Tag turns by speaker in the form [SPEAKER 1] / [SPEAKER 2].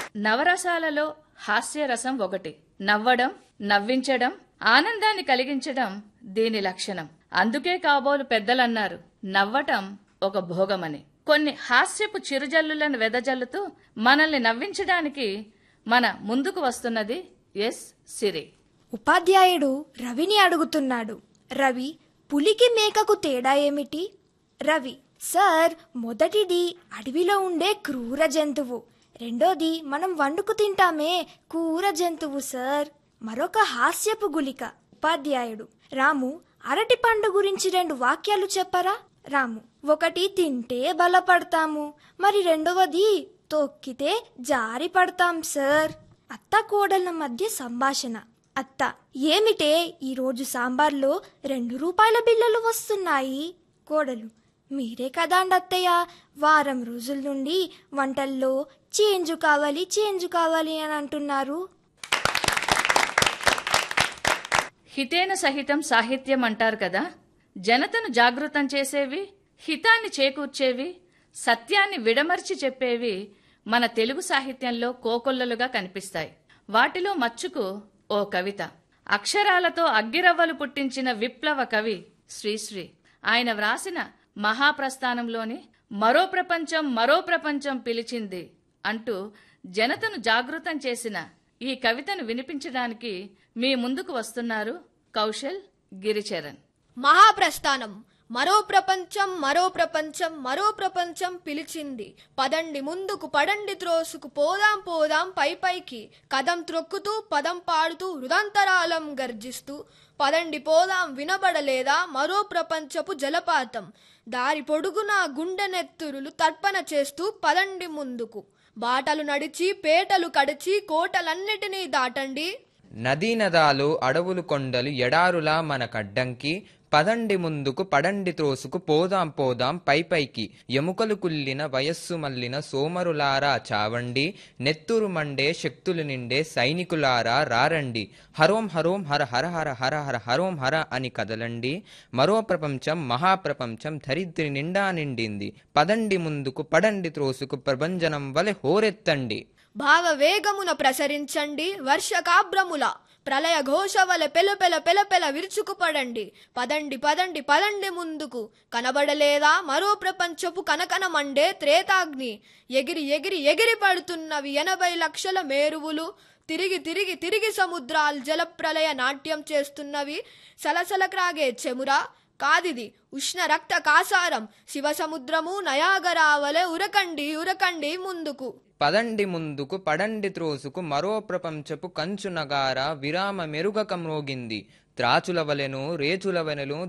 [SPEAKER 1] నవరసాలలో హాస్యరసం ఒకటి నవ్వడం నవ్వించడం ఆనందాన్ని కలిగించడం దీని లక్షణం అందుకే కాబోలు పెద్దలన్నారు నవ్వటం ఒక భోగమని కొన్ని హాస్యపు చిరుజల్లులను వెదజల్లుతూ మనల్ని నవ్వించడానికి మన ముందుకు వస్తున్నది ఎస్ సిరి
[SPEAKER 2] ఉపాధ్యాయుడు రవిని అడుగుతున్నాడు రవి పులికి మేకకు తేడా ఏమిటి రవి సార్ మొదటిది అడవిలో ఉండే క్రూర జంతువు రెండోది మనం వండుకు తింటామే కూర జంతువు సార్ మరొక హాస్యపు గులిక ఉపాధ్యాయుడు రాము అరటి పండు గురించి రెండు వాక్యాలు చెప్పరా రాము ఒకటి తింటే బలపడతాము మరి రెండవది తొక్కితే జారి పడతాం సార్ అత్త కోడళ్ళ మధ్య సంభాషణ అత్త ఏమిటే ఈరోజు సాంబార్లో రెండు రూపాయల బిల్లలు వస్తున్నాయి కోడలు మీరే కదాండి అత్తయ్య వారం రోజుల నుండి వంటల్లో చేంజ్ కావాలి చేంజ్ కావాలి అని అంటున్నారు
[SPEAKER 1] హితేన సహితం సాహిత్యం అంటారు కదా జనతను జాగృతం చేసేవి హితాన్ని చేకూర్చేవి సత్యాన్ని విడమర్చి చెప్పేవి మన తెలుగు సాహిత్యంలో కోకొల్లలుగా కనిపిస్తాయి వాటిలో మచ్చుకు ఓ కవిత అక్షరాలతో అగ్గిరవ్వలు పుట్టించిన విప్లవ కవి శ్రీశ్రీ ఆయన వ్రాసిన మహాప్రస్థానంలోని మరో ప్రపంచం మరో ప్రపంచం పిలిచింది అంటూ జనతను జాగృతం చేసిన ఈ కవితను వినిపించడానికి మీ ముందుకు వస్తున్నారు కౌశల్ గిరిచరణ్
[SPEAKER 3] మహాప్రస్థానం మరో ప్రపంచం మరో ప్రపంచం మరో ప్రపంచం పిలిచింది పదండి ముందుకు పడండి త్రోసుకు పోదాం పోదాం పై పైకి కదం త్రొక్కుతూ పదం పాడుతూ హృదంతరాలం గర్జిస్తూ పదండి పోదాం వినబడలేదా మరో ప్రపంచపు జలపాతం దారి పొడుగునా గుండె నెత్తురులు తర్పణ చేస్తూ పదండి ముందుకు బాటలు నడిచి పేటలు కడిచి కోటలన్నిటినీ దాటండి
[SPEAKER 4] నదీ నదాలు అడవులు కొండలు ఎడారులా మనకడ్డంకి పదండి ముందుకు పడండి త్రోసుకు పోదాం పోదాం పై పైకి ఎముకలు కుల్లిన వయస్సు మల్లిన సోమరులారా చావండి నెత్తురు మండే శక్తులు నిండే సైనికులారా రారండి హరోం హరోం హర హర హర హర హర హరోం హర అని కదలండి మరో ప్రపంచం మహాప్రపంచం ధరిత్రి నిండా నిండింది పదండి ముందుకు పడండి త్రోసుకు ప్రభంజనం వలె హోరెత్తండి
[SPEAKER 3] భావ వేగమున ప్రసరించండి వర్షకాబ్రముల ప్రళయ ఘోష వలె పెలపెల పెలపెల విరుచుకుపడండి పదండి పదండి పదండి ముందుకు కనబడలేదా మరో ప్రపంచపు కనకన మండే త్రేతాగ్ని ఎగిరి ఎగిరి ఎగిరి పడుతున్నవి ఎనభై లక్షల మేరువులు తిరిగి తిరిగి తిరిగి సముద్రాలు జలప్రలయ నాట్యం చేస్తున్నవి సలసల క్రాగే చెమురా కాదిది ఉష్ణ రక్త కాసారం శివ సముద్రము నయాగరావలె ఉరకండి ఉరకండి ముందుకు
[SPEAKER 4] పదండి ముందుకు పడండి త్రోసుకు మరో ప్రపంచపు కంచు నగార విరామ మెరుగక మ్రోగింది త్రాచుల వలెను రేచుల వలెను